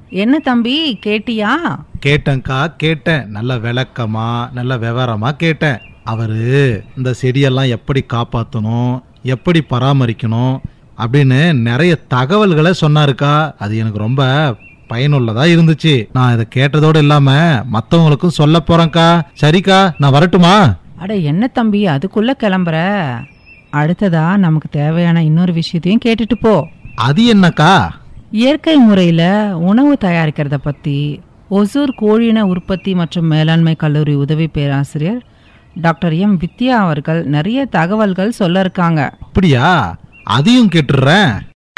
என்ன தம்பி கேட்டியா கேட்டேன்க்கா கேட்டேன் நல்ல விளக்கமா நல்ல விவரமா கேட்டேன் அவரு இந்த செடியெல்லாம் எப்படி காப்பாற்றணும் எப்படி பராமரிக்கணும் அப்படின்னு நிறைய தகவல்களை சொன்னாருக்கா அது எனக்கு ரொம்ப பயனுள்ளதா இருந்துச்சு நான் இதை கேட்டதோடு இல்லாம மற்றவங்களுக்கும் சொல்ல போறேன்க்கா சரிக்கா நான் வரட்டுமா அட என்ன தம்பி அதுக்குள்ள கிளம்புற அடுத்ததா நமக்கு தேவையான இன்னொரு விஷயத்தையும் கேட்டுட்டு போ அது என்னக்கா இயற்கை முறையில உணவு தயாரிக்கிறத பத்தி ஒசூர் கோழின உற்பத்தி மற்றும் மேலாண்மை கல்லூரி உதவி பேராசிரியர் டாக்டர் எம் வித்யா அவர்கள் நிறைய தகவல்கள் சொல்ல இருக்காங்க அப்படியா அதையும் கேட்டுடுறேன்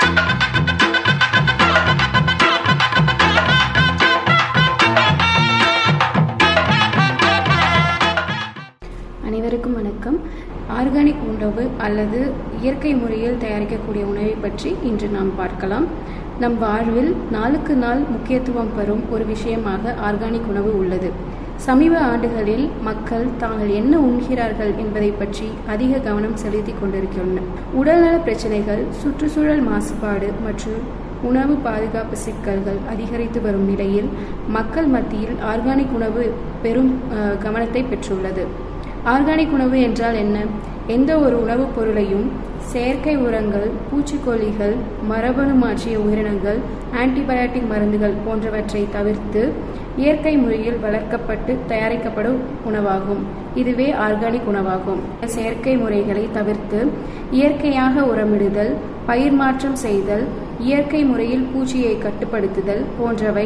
அனைவருக்கும் வணக்கம் ஆர்கானிக் உணவு அல்லது இயற்கை முறையில் தயாரிக்கக்கூடிய உணவை பற்றி இன்று நாம் பார்க்கலாம் நம் வாழ்வில் நாளுக்கு நாள் முக்கியத்துவம் பெறும் ஒரு விஷயமாக ஆர்கானிக் உணவு உள்ளது சமீப ஆண்டுகளில் மக்கள் தாங்கள் என்ன உண்கிறார்கள் என்பதை பற்றி அதிக கவனம் செலுத்தி கொண்டிருக்கின்றனர் உடல்நல பிரச்சனைகள் சுற்றுச்சூழல் மாசுபாடு மற்றும் உணவு பாதுகாப்பு சிக்கல்கள் அதிகரித்து வரும் நிலையில் மக்கள் மத்தியில் ஆர்கானிக் உணவு பெரும் அஹ், கவனத்தை பெற்றுள்ளது ஆர்கானிக் உணவு என்றால் என்ன எந்த ஒரு உணவுப் பொருளையும் செயற்கை உரங்கள் பூச்சிக்கொல்லிகள் மரபணு மாற்றிய உயிரினங்கள் ஆன்டிபயாட்டிக் மருந்துகள் போன்றவற்றை தவிர்த்து இயற்கை முறையில் வளர்க்கப்பட்டு தயாரிக்கப்படும் உணவாகும் இதுவே ஆர்கானிக் உணவாகும் செயற்கை முறைகளை தவிர்த்து இயற்கையாக உரமிடுதல் பயிர் மாற்றம் செய்தல் இயற்கை முறையில் பூச்சியை கட்டுப்படுத்துதல் போன்றவை